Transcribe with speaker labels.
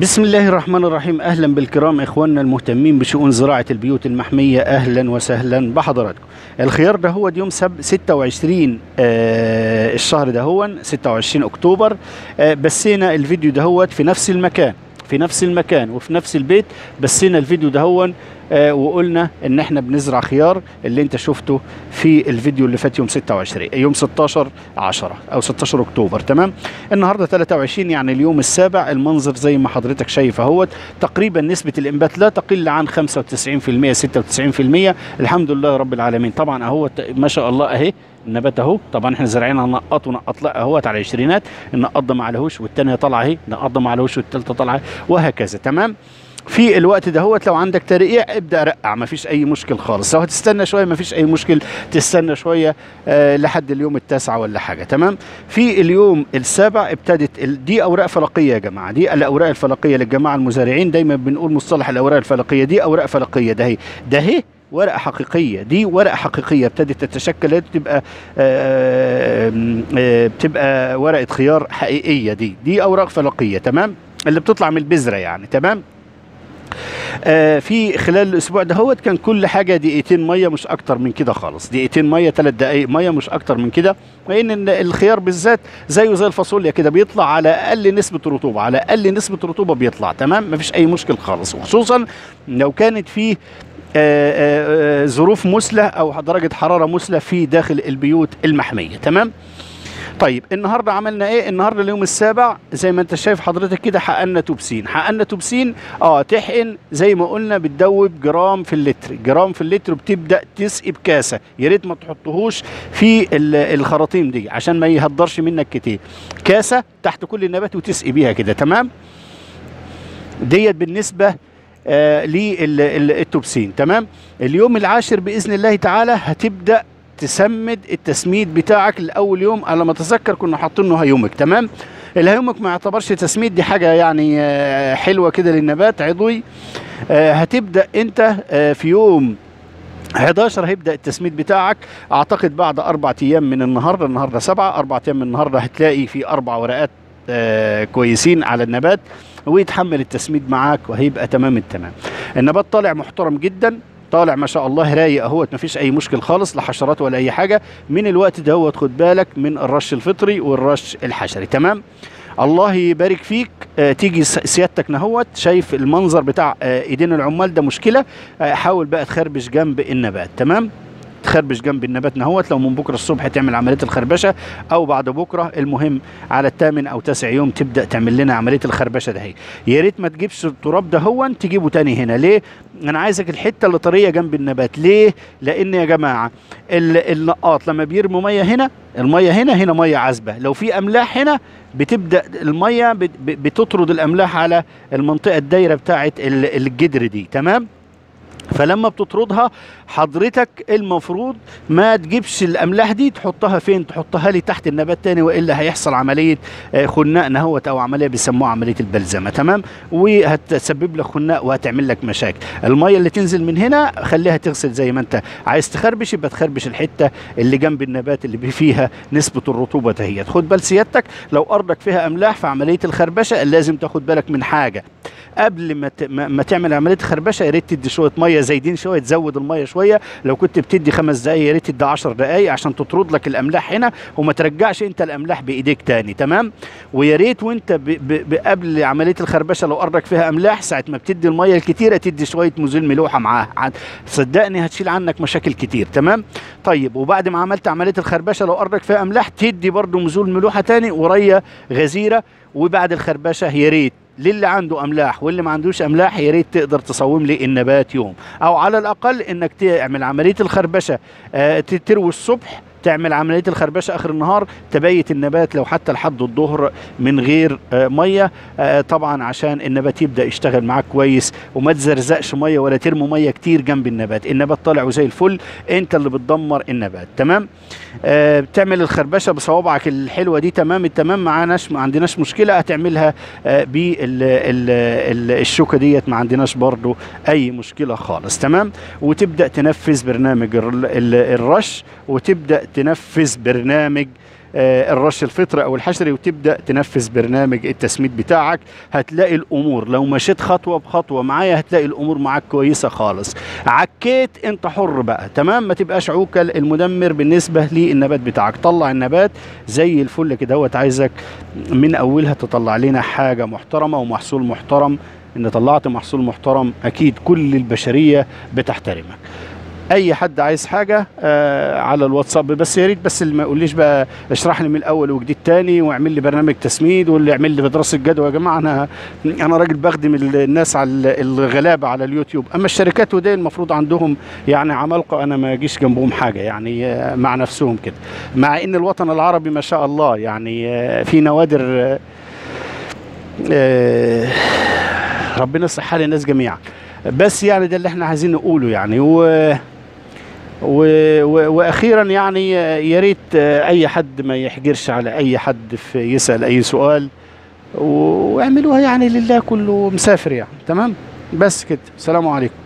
Speaker 1: بسم الله الرحمن الرحيم اهلا بالكرام اخواننا المهتمين بشؤون زراعه البيوت المحميه اهلا وسهلا بحضراتكم الخيار ده هو يوم سب 26 آه الشهر ده هو 26 اكتوبر آه بسينا الفيديو ده هو في نفس المكان في نفس المكان وفي نفس البيت بسينا الفيديو ده هو آه وقلنا ان احنا بنزرع خيار اللي انت شفته في الفيديو اللي فات يوم 26 يوم 16 10 او 16 اكتوبر تمام النهارده 23 يعني اليوم السابع المنظر زي ما حضرتك شايف اهوت تقريبا نسبه الانبات لا تقل عن 95% 96% الحمد لله رب العالمين طبعا اهوت ما شاء الله اهي النبات اهو طبعا احنا زارعينها نقط ونقط لا اهوت على عشرينات النقط ده ما عليهوش والثانيه طالعه اهي النقط ده ما عليهوش والثالثه طالعه وهكذا تمام في الوقت دهوت لو عندك ترقيع ابدا رقع ما فيش اي مشكل خالص لو هتستنى شويه ما فيش اي مشكل تستنى شويه آه لحد اليوم التاسع ولا حاجه تمام في اليوم السابع ابتدت ال- دي اوراق فلقيه يا جماعه دي الاوراق الفلقيه للجماعه المزارعين دايما بنقول مصطلح الاوراق الفلقيه دي اوراق فلقيه ده هي ده هي ورقه حقيقيه دي ورقه حقيقيه ابتدت تتشكل بتبقى آه، آه، بتبقى ورقه خيار حقيقيه دي دي اوراق فلقيه تمام اللي بتطلع من البذره يعني تمام آه في خلال الاسبوع دهوت كان كل حاجه دقيقتين ميه مش اكتر من كده خالص دقيقتين ميه ثلاث دقائق ميه مش اكتر من كده وان إن الخيار بالذات زيه زي الفاصوليا كده بيطلع على اقل نسبه رطوبه على اقل نسبه رطوبه بيطلع تمام مفيش اي مشكل خالص وخصوصا لو كانت فيه آه، آه، آه، ظروف مثلى او درجه حراره مثلى في داخل البيوت المحميه تمام طيب النهارده عملنا ايه النهارده اليوم السابع زي ما انت شايف حضرتك كده حققنا توبسين حققنا توبسين اه تحقن زي ما قلنا بتدوب جرام في اللتر جرام في اللتر بتبدا تسقي بكاسه يا ريت ما تحطهوش في ال- الخراطيم دي عشان ما يهدرش منك كتير كاسه تحت كل نبات وتسقي بيها كده تمام ديت بالنسبه آه للتوبسين تمام اليوم العاشر باذن الله تعالى هتبدا تسمد التسميد بتاعك لاول يوم على ما اتذكر كنا حاطينه هيومك تمام الهيومك ما يعتبرش تسميد دي حاجه يعني آه، حلوه كده للنبات عضوي آه، هتبدا انت آه، في يوم 11 هيبدا التسميد بتاعك اعتقد بعد اربع ايام من النهارده النهارده سبعه اربع ايام من النهارده هتلاقي في اربع ورقات آه كويسين على النبات ويتحمل التسميد معاك وهيبقى تمام التمام النبات طالع محترم جدا طالع ما شاء الله رايق اهوت مفيش اي مشكل خالص لا حشرات ولا اي حاجه من الوقت دهوت خد بالك من الرش الفطري والرش الحشري تمام الله يبارك فيك آه تيجي س- سيادتك نهوت شايف المنظر بتاع آه ايدين العمال ده مشكله آه حاول بقى تخربش جنب النبات تمام تخربش جنب النبات نهوت لو من بكره الصبح تعمل عمليه الخربشه او بعد بكره المهم على الثامن او تاسع يوم تبدا تعمل لنا عمليه الخربشه دهي يا ريت ما تجيبش التراب ده هو تجيبه تاني هنا ليه انا عايزك الحته اللي طريه جنب النبات ليه لان يا جماعه ال- النقاط لما بيرموا ميه هنا الميه هنا هنا ميه عذبه لو في املاح هنا بتبدا الميه بت- ب- بتطرد الاملاح على المنطقه الدايره بتاعه ال- الجدر دي تمام فلما بتطردها حضرتك المفروض ما تجيبش الاملاح دي تحطها فين تحطها لي تحت النبات تاني والا هيحصل عمليه آه، خناق نهوت او عمليه بيسموها عمليه البلزمه تمام وهتسبب لك خناق وهتعمل لك مشاكل الميه اللي تنزل من هنا خليها تغسل زي ما انت عايز تخربش يبقى تخربش الحته اللي جنب النبات اللي بي- فيها نسبه الرطوبه دهيت خد بال سيادتك لو ارضك فيها املاح في عمليه الخربشه لازم تاخد بالك من حاجه قبل ما ت- ما ما تعمل عمليه خربشه يا ريت تدي شويه ميه زايدين شويه تزود الميه شويه لو كنت بتدي خمس دقائق يا ريت تدي 10 دقائق عشان تطرد لك الاملاح هنا وما ترجعش انت الاملاح بايديك تاني تمام ويا ريت وانت ب ب ب قبل عمليه الخربشه لو ارضك فيها املاح ساعه ما بتدي الميه الكتيره تدي شويه مزيل ملوحه معاها عن- صدقني هتشيل عنك مشاكل كتير تمام طيب وبعد ما عملت عمليه الخربشه لو ارضك فيها املاح تدي برضو مزول ملوحه تاني وريه غزيره وبعد الخربشه يا ريت للي عنده املاح واللي ما عندوش املاح يا ريت تقدر تصوم لي النبات يوم او على الاقل انك تعمل عمليه الخربشه آه، ت- تروي الصبح تعمل عمليه الخربشه اخر النهار تبيت النبات لو حتى لحد الظهر من غير آه، ميه آه، طبعا عشان النبات يبدا يشتغل معاك كويس وما تزرزقش ميه ولا ترمي ميه كتير جنب النبات النبات طالع وزي الفل انت اللي بتدمر النبات تمام آه، بتعمل الخربشه بصوابعك الحلوه دي تمام التمام معناش ما عندناش مشكله هتعملها بالشوكه ديت ما عندناش برضو اي مشكله خالص تمام وتبدا تنفذ برنامج ال- ال- الرش وتبدا تنفذ برنامج آه، الرش الفطري او الحشري وتبدا تنفذ برنامج التسميد بتاعك هتلاقي الامور لو مشيت خطوه بخطوه معايا هتلاقي الامور معاك كويسه خالص عكيت انت حر بقى تمام ما تبقاش عوكل المدمر بالنسبه للنبات بتاعك طلع النبات زي الفل كده هوت عايزك من اولها تطلع لنا حاجه محترمه ومحصول محترم ان طلعت محصول محترم اكيد كل البشريه بتحترمك اي حد عايز حاجه آه على الواتساب بس يا ريت بس اللي ما يقوليش بقى اشرح لي من الاول وجديد تاني واعمل لي برنامج تسميد واللي يعمل لي دراسه جدوى يا جماعه انا انا راجل بخدم ال- الناس على ال- الغلابه على اليوتيوب اما الشركات ودي المفروض عندهم يعني عمالقه انا ما اجيش جنبهم حاجه يعني آه، مع نفسهم كده مع ان الوطن العربي ما شاء الله يعني آه، في نوادر آه، آه، ربنا يصلح حال الناس جميعا بس يعني ده اللي احنا عايزين نقوله يعني و و... و... واخيرا يعني يا ريت اي حد ما يحجرش على اي حد في يسال اي سؤال و- واعملوها يعني لله كله مسافر يعني تمام بس كده السلام عليكم